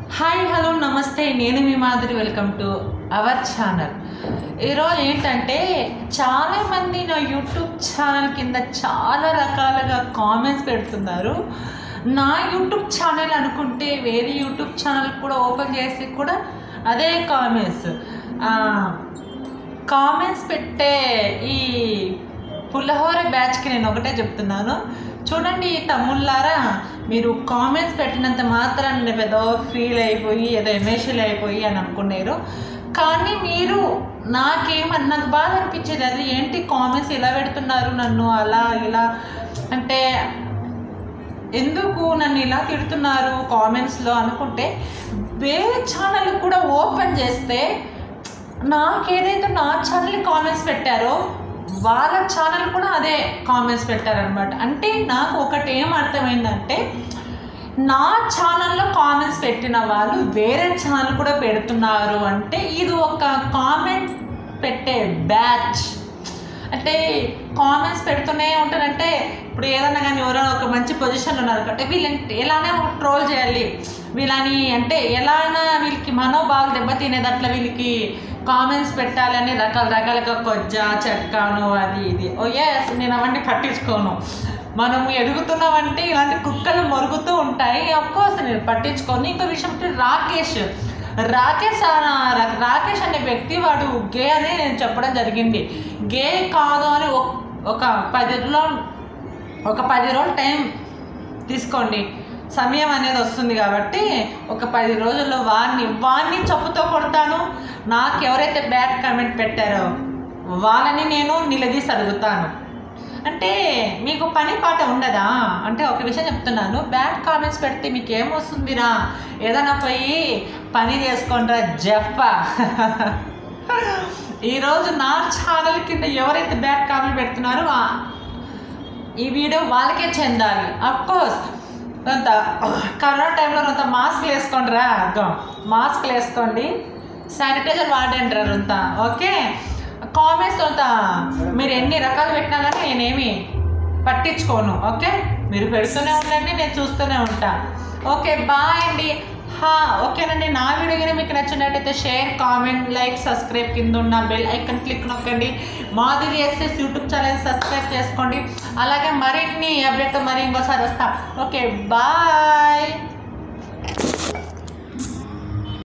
hi hello నమస్తే నేను మీ Madhuri welcome to our channel ఈరోజు ఏంటంటే చాలామంది నా యూట్యూబ్ ఛానల్ కింద చాలా రకాలుగా కామెంట్స్ పెడుతున్నారు నా యూట్యూబ్ ఛానల్ అనుకుంటే వేరే యూట్యూబ్ ఛానల్ కూడా ఓపెన్ చేసి కూడా అదే కామెంట్స్ కామెంట్స్ పెట్టే ఈ పుల్లహోర బ్యాచ్కి నేను ఒకటే చెప్తున్నాను చూడండి తమ్ముళ్ళారా మీరు కామెంట్స్ పెట్టినంత మాత్రాన్ని నేను పెద్ద ఫీల్ అయిపోయి ఏదో ఎమోషనల్ అయిపోయి అని అనుకున్నారు కానీ మీరు నాకేమన్నా నాకు బాధ అనిపించేది అది ఏంటి కామెంట్స్ ఇలా పెడుతున్నారు నన్ను అలా ఇలా అంటే ఎందుకు నన్ను ఇలా తిడుతున్నారు కామెంట్స్లో అనుకుంటే వేరే ఛానల్ కూడా ఓపెన్ చేస్తే నాకేదైతే నా ఛానల్ కామెంట్స్ పెట్టారో వాళ్ళ ఛానల్ కూడా అదే కామెంట్స్ పెట్టారనమాట అంటే నాకు ఒకటి ఏం అర్థమైందంటే నా ఛానల్లో కామెంట్స్ పెట్టిన వాళ్ళు వేరే ఛానల్ కూడా పెడుతున్నారు అంటే ఇది ఒక కామెంట్ పెట్టే బ్యాచ్ అంటే కామెంట్స్ పెడుతూనే ఉంటారంటే ఇప్పుడు ఏదన్నా కానీ ఎవరైనా ఒక మంచి పొజిషన్లో ఉన్నారు అంటే వీళ్ళని ఎలానే ట్రోల్ చేయాలి వీళ్ళని అంటే ఎలానా వీళ్ళకి మనోభావాలు దెబ్బతినేదట్లా వీళ్ళకి కామెంట్స్ పెట్టాలని రకాల రకాలుగా కొజ్జా చెక్కాను అది ఇది ఓ ఎస్ నేను అవన్నీ పట్టించుకోను మనము ఎదుగుతున్నామంటే ఇలాంటి కుక్కలు మొరుగుతూ ఉంటాయి కోర్స్ నేను పట్టించుకోను ఇంకో విషయం అంటే రాకేష్ రాకేష్ అన- రా- రాకేష్ అనే వ్యక్తి వాడు గే అని నేను చెప్పడం జరిగింది గే కాదు అని ఒక- ఒక పది రోజులు ఒక పది రోజులు టైం తీసుకోండి సమయం అనేది వస్తుంది కాబట్టి ఒక పది రోజుల్లో వాడిని వాడిని చెప్పుతో కొడతాను నాకు ఎవరైతే బ్యాడ్ కామెంట్ పెట్టారో వాళ్ళని నేను నిలదీసి అడుగుతాను అంటే మీకు పని పాట ఉండదా అంటే ఒక విషయం చెప్తున్నాను బ్యాడ్ కామెంట్స్ పెడితే మీకు ఏమొస్తుందిరా ఏదైనా పోయి పని చేసుకుంటారా జప్ప ఈరోజు నా ఛానల్ కింద ఎవరైతే బ్యాడ్ కామెంట్ పెడుతున్నారో ఆ- ఈ వీడియో వాళ్ళకే చెందాలి కోర్స్ కొంత కరోనా టైంలో కొంత మాస్క్లు వేసుకోండి రా అర్థం మాస్క్లు వేసుకోండి శానిటైజర్ వాడండి రా కొంత ఓకే కామెంట్స్ కొంత మీరు ఎన్ని రకాలు పెట్టినా కానీ నేనేమి పట్టించుకోను ఓకే మీరు పెడుతూనే ఉండండి నేను చూస్తూనే ఉంటా ఓకే బాయ్ అండి హా ఓకేనండి నా వీడియో కానీ మీకు నచ్చినట్టయితే షేర్ కామెంట్ లైక్ సబ్స్క్రైబ్ కింద ఉన్న బెల్ ఐకన్ క్లిక్ నొక్కండి Madhuri SS YouTube channel subscribe చేసుకోండి అలాగే మరిన్ని అప్డేట్ మరి ఇంకోసారి వస్తా ఓకే బాయ్